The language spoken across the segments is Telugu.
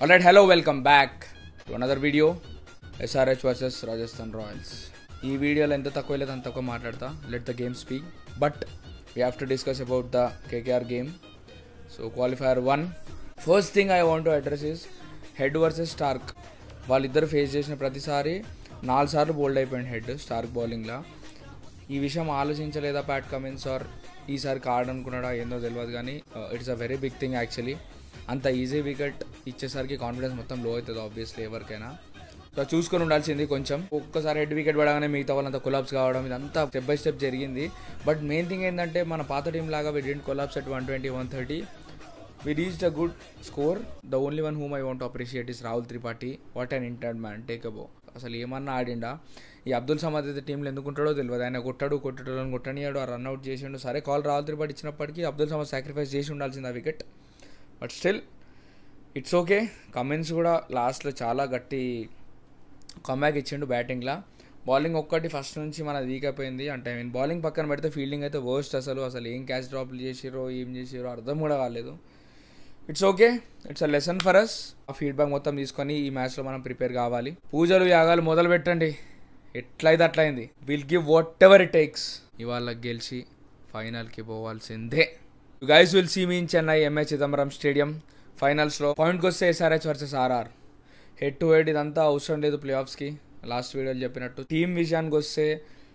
alright hello welcome back to another video SRH versus Rajasthan Royals ఈ వీడియోలో ఎంత తక్కువ లేదు అంత తక్కువ మాట్లాడతా let the game speak but we have to discuss about the KKR game so qualifier one first thing I want to address is Head versus Starc వాళ్ళిద్దరు ఫేస్ చేసిన ప్రతిసారి నాలుగు సార్లు బోల్డ్ అయిపోయింది హెడ్ స్టార్క్ బౌలింగ్లో ఈ విషయం ఆలోచించలేదా ప్యాట్ కమిన్స్ ఆర్ ఈసారి కార్డ్ అనుకున్నాడా ఏందో తెలియదు కానీ it's a very big thing actually అంత ఈజీ వికెట్ ఇచ్చేసరికి కాన్ఫిడెన్స్ మొత్తం లో అవుతుంది ఆబ్వియస్లీ ఎవరికైనా సో చూసుకొని ఉండాల్సింది కొంచెం ఒక్కసారి హెడ్ వికెట్ పడగానే మిగతా వాళ్ళంతా కొలాబ్స్ కావడం ఇదంతా స్టెప్ బై స్టెప్ జరిగింది బట్ మెయిన్ థింగ్ ఏంటంటే మన పాత టీం లాగా we didn't collapse at one twenty one thirty we reached a good score the only one whom I want appreciate is Rahul Tripathi what an intent man take a bow అసలు ఏమన్నా ఆడిండా ఈ అబ్దుల్ సమద్ అయితే టీంలో ఎందుకు ఉంటాడో తెలియదు ఆయన కొట్టాడు కొట్టడం కొట్టనియాడు ఆ రన్అట్ చేసిండు సరే కాల్ రాహుల్ త్రిపాఠి ఇచ్చినప్పటికీ అబ్దుల్ సమద్ సాక్రిఫైస్ చేసి ఉండాల్సింది ఆ wicket but still it's okay Cummins కూడా లాస్ట్లో చాలా గట్టి కమ్బ్యాక్ ఇచ్చిండు బ్యాటింగ్లో బౌలింగ్ ఒక్కటి ఫస్ట్ నుంచి మనది వీక్ అయిపోయింది అంటే ఐ మీన్ బౌలింగ్ పక్కన పెడితే ఫీల్డింగ్ అయితే వర్స్ట్ అసలు అసలు ఏం క్యాచ్ డ్రాప్లు చేసిరో ఏం చేసిరో అర్థం కూడా కాలేదు it's okay it's a lesson for us ఆ ఫీడ్బ్యాక్ మొత్తం తీసుకొని ఈ మ్యాచ్లో మనం ప్రిపేర్ కావాలి పూజలు యాగాలు మొదలు పెట్టండి ఎట్లయితే అట్లయింది will give whatever it takes ఇవాళ గెలిచి ఫైనల్కి పోవాల్సిందే guys will see me in Chennai MA Chidambaram stadium ఫైనల్స్లో పాయింట్కి వస్తే SRH versus RR head to head ఇదంతా అవసరం లేదు ప్లే ఆఫ్స్కి లాస్ట్ వీడియోలో చెప్పినట్టు టీం విషయానికి వస్తే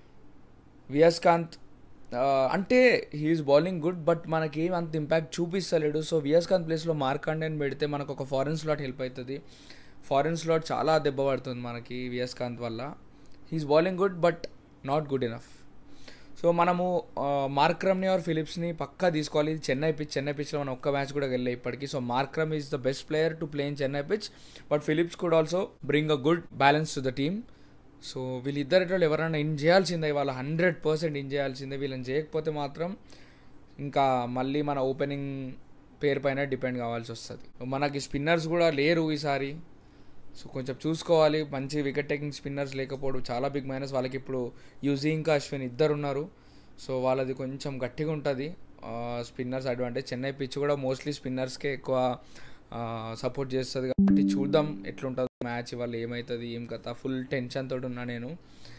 వియస్కాంత్ అంటే హీఈస్ బౌలింగ్ గుడ్ బట్ మనకి ఏం అంత ఇంపాక్ట్ చూపిస్తలేడు సో వియస్కాంత్ ప్లేస్లో మార్కాండేని పెడితే మనకు ఒక ఫారెన్ స్లాట్ హెల్ప్ అవుతుంది ఫారెన్ స్లాట్ చాలా దెబ్బ పడుతుంది మనకి వియస్కాంత్ వల్ల he is bowling good but not good enough so మనము మార్క్రమ్ని ఆర్ ఫిలిప్స్ని పక్కా తీసుకోవాలి ఇది చెన్నై పిచ్ చెన్నై పిచ్లో మనం ఒక్క మ్యాచ్ కూడా వెళ్ళే ఇప్పటికీ so Markram is the best player to play in Chennai pitch but Phillips కూడా also bring a good balance to the team so వీళ్ళిద్దరిలో ఎవరైనా ఇన్ చేయాల్సిందే వాళ్ళ హండ్రెడ్ పర్సెంట్ ఇన్ చేయాల్సిందే వీళ్ళని చేయకపోతే మాత్రం ఇంకా మళ్ళీ మన ఓపెనింగ్ పేరు పైన డిపెండ్ కావాల్సి వస్తుంది మనకి స్పిన్నర్స్ కూడా లేరు ఈసారి సో కొంచెం చూసుకోవాలి మంచి వికెట్ టేకింగ్ స్పిన్నర్స్ లేకపోవడం చాలా బిగ్ మైనస్ వాళ్ళకి ఇప్పుడు యూజీ ఇంకా అశ్విన్ ఇద్దరు ఉన్నారు సో వాళ్ళది కొంచెం గట్టిగా ఉంటుంది స్పిన్నర్స్ అడ్వాంటేజ్ చెన్నై పిచ్ కూడా మోస్ట్లీ స్పిన్నర్స్కే ఎక్కువ సపోర్ట్ చేస్తుంది కాబట్టి చూద్దాం ఎట్లుంటుంది మ్యాచ్ వాళ్ళు ఏమవుతుంది ఏం కథ ఫుల్ టెన్షన్ తోటి ఉన్నా నేను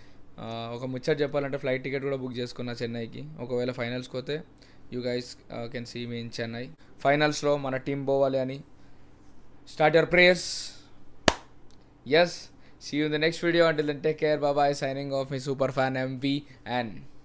ఒక ముచ్చట చెప్పాలంటే ఫ్లైట్ టికెట్ కూడా బుక్ చేసుకున్నా చెన్నైకి ఒకవేళ ఫైనల్స్కి పోతే you guys can see me in Chennai ఫైనల్స్లో మన టీం పోవాలి అని start your prayers yes see you in the next video until then take care bye bye signing off my super fan mv and